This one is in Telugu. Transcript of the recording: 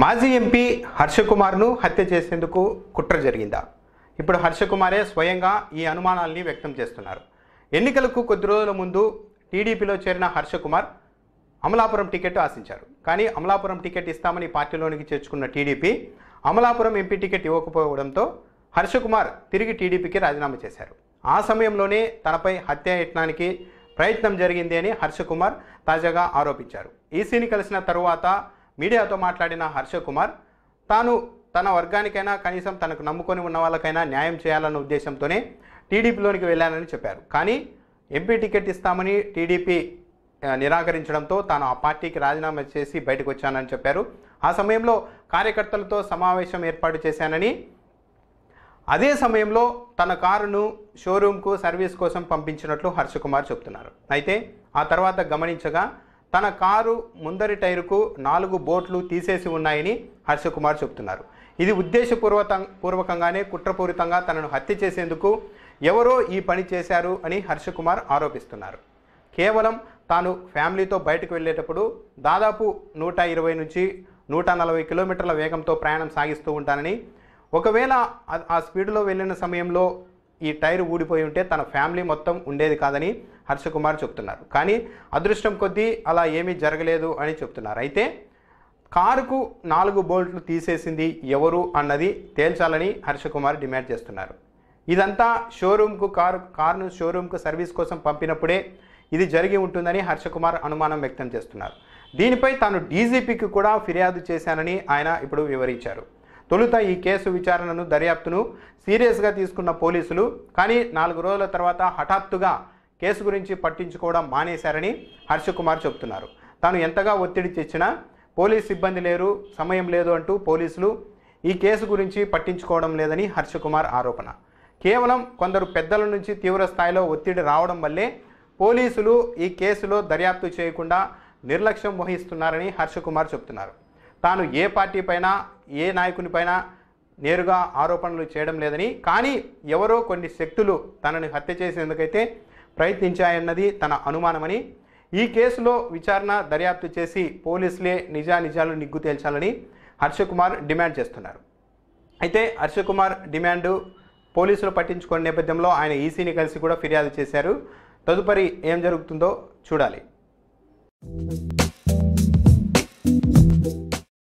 మాజీ ఎంపీ హర్షకుమార్ను హత్య చేసేందుకు కుట్ర జరిగిందా ఇప్పుడు హర్షకుమారే స్వయంగా ఈ అనుమానాల్ని వ్యక్తం చేస్తున్నారు ఎన్నికలకు కొద్ది రోజుల ముందు టీడీపీలో చేరిన హర్షకుమార్ అమలాపురం టికెట్ ఆశించారు కానీ అమలాపురం టికెట్ ఇస్తామని పార్టీలోనికి చేర్చుకున్న టీడీపీ అమలాపురం ఎంపీ టికెట్ ఇవ్వకపోవడంతో హర్షకుమార్ తిరిగి టీడీపీకి రాజీనామా చేశారు ఆ సమయంలోనే తనపై హత్య యత్నానికి ప్రయత్నం జరిగింది అని హర్షకుమార్ తాజాగా ఆరోపించారు ఈసీని కలిసిన తరువాత మీడియాతో మాట్లాడిన హర్షకుమార్ తాను తన వర్గానికైనా కనీసం తనకు నమ్ముకొని ఉన్న వాళ్ళకైనా న్యాయం చేయాలన్న ఉద్దేశంతోనే టీడీపీలోనికి వెళ్ళానని చెప్పారు కానీ ఎంపీ టికెట్ ఇస్తామని టీడీపీ ఆ, నిరాకరించడంతో తాను ఆ పార్టీకి రాజీనామా చేసి బయటకు వచ్చానని చెప్పారు ఆ సమయంలో కార్యకర్తలతో సమావేశం ఏర్పాటు చేశానని అదే సమయంలో తన కారును షోరూంకు సర్వీస్ కోసం పంపించినట్లు హర్షకుమార్ చెప్తున్నారు అయితే ఆ తర్వాత గమనించగా తన కారు ముందరి టైరుకు నాలుగు బోట్లు తీసేసి ఉన్నాయని హర్షకుమార్ చెప్తున్నారు ఇది ఉద్దేశపూర్వక పూర్వకంగానే కుట్రపూరితంగా తనను హత్య చేసేందుకు ఎవరో ఈ పని చేశారు అని హర్షకుమార్ ఆరోపిస్తున్నారు కేవలం తాను ఫ్యామిలీతో బయటకు వెళ్ళేటప్పుడు దాదాపు నూట ఇరవై నుంచి నూట నలభై కిలోమీటర్ల వేగంతో ప్రయాణం సాగిస్తూ ఉంటానని ఒకవేళ ఆ- ఆ స్పీడ్లో వెళ్ళిన సమయంలో ఈ టైర్ ఊడిపోయి ఉంటే తన ఫ్యామిలీ మొత్తం ఉండేది కాదని హర్షకుమార్ చెప్తున్నారు కానీ అదృష్టం కొద్దీ అలా ఏమీ జరగలేదు అని చెప్తున్నారు అయితే కారుకు నాలుగు బోల్ట్లు తీసేసింది ఎవరు అన్నది తేల్చాలని హర్షకుమార్ డిమాండ్ చేస్తున్నారు ఇదంతా షోరూమ్కు కారు కారును షోరూమ్కు సర్వీస్ కోసం పంపినప్పుడే ఇది జరిగి ఉంటుందని హర్షకుమార్ అనుమానం వ్యక్తం చేస్తున్నారు దీనిపై తాను డీజీపీకి కూడా ఫిర్యాదు చేశానని ఆయన ఇప్పుడు వివరించారు తొలుత ఈ కేసు విచారణను దర్యాప్తును సీరియస్గా తీసుకున్న పోలీసులు కానీ నాలుగు రోజుల తర్వాత హఠాత్తుగా కేసు గురించి పట్టించుకోవడం మానేశారని హర్షకుమార్ చెబుతున్నారు తాను ఎంతగా ఒత్తిడి తెచ్చినా పోలీస్ సిబ్బంది లేరు సమయం లేదు అంటూ పోలీసులు ఈ కేసు గురించి పట్టించుకోవడం లేదని హర్షకుమార్ ఆరోపణ కేవలం కొందరు పెద్దల నుంచి తీవ్ర స్థాయిలో ఒత్తిడి రావడం వల్లే పోలీసులు ఈ కేసులో దర్యాప్తు చేయకుండా నిర్లక్ష్యం వహిస్తున్నారని హర్షకుమార్ చెబుతున్నారు తాను ఏ పార్టీ పైన ఏ నాయకునిపైన నేరుగా ఆరోపణలు చేయడం లేదని కానీ ఎవరో కొన్ని శక్తులు తనని హత్య చేసేందుకైతే ప్రయత్నించాయన్నది తన అనుమానమని ఈ కేసులో విచారణ దర్యాప్తు చేసి పోలీసులే నిజానిజాలు నిగ్గు తేల్చాలని హర్షకుమార్ డిమాండ్ చేస్తున్నారు అయితే హర్షకుమార్ డిమాండు పోలీసులు పట్టించుకునే నేపథ్యంలో ఆయన ఈసీని కలిసి కూడా ఫిర్యాదు చేశారు తదుపరి ఏం జరుగుతుందో చూడాలి